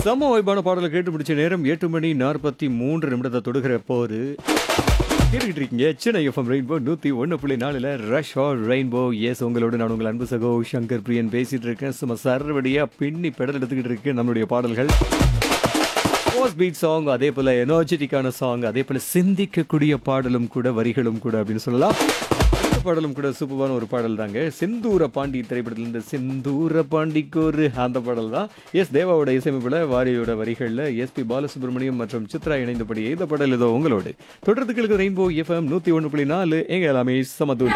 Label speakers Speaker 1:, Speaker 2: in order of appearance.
Speaker 1: செம்ம வைப்பான பாடலை கேட்டு பிடிச்ச நேரம் எட்டு மணி நாற்பத்தி மூன்று நிமிடத்தை தொடுகிற போது கேட்டுக்கிட்டு இருக்கீங்க சென்னை எஃப்எம் ரெயின்போ நூற்றி ஒன்று புள்ளி நாலில் ரஷ் ஆர் ரெயின்போ எஸ் உங்களோட நான் உங்கள் அன்பு சகோ சங்கர் பிரியன் பேசிட்டு இருக்கேன் சும்மா சர்வடியாக பின்னி பெடல் எடுத்துக்கிட்டு இருக்கு நம்மளுடைய பாடல்கள் போஸ்ட் பீட் சாங் அதே போல் எனர்ஜெட்டிக்கான சாங் அதே போல் சிந்திக்கக்கூடிய பாடலும் கூட வரிகளும் கூட அப்படின்னு சொல்லலாம் இந்த பாடலும் கூட சூப்பரான ஒரு பாடல் தாங்க செந்தூர பாண்டி திரைப்படத்துல இருந்து செந்தூர பாண்டிக்கோரு அந்த பாடல் தான் எஸ் தேவாவோட இசையமைப்பில் வாரியோட வரிகளில் எஸ்பி பாலசுப்ரமணியம் மற்றும் சித்ரா இணைந்தபடி இந்த பாடல் ஏதோ உங்களோடு தொடர்ந்துகளுக்கு ரெயின்போ எஃப்எம் நூற்றி ஒன்று புள்ளி நாலு எங்க எல்லாமே சமதூர்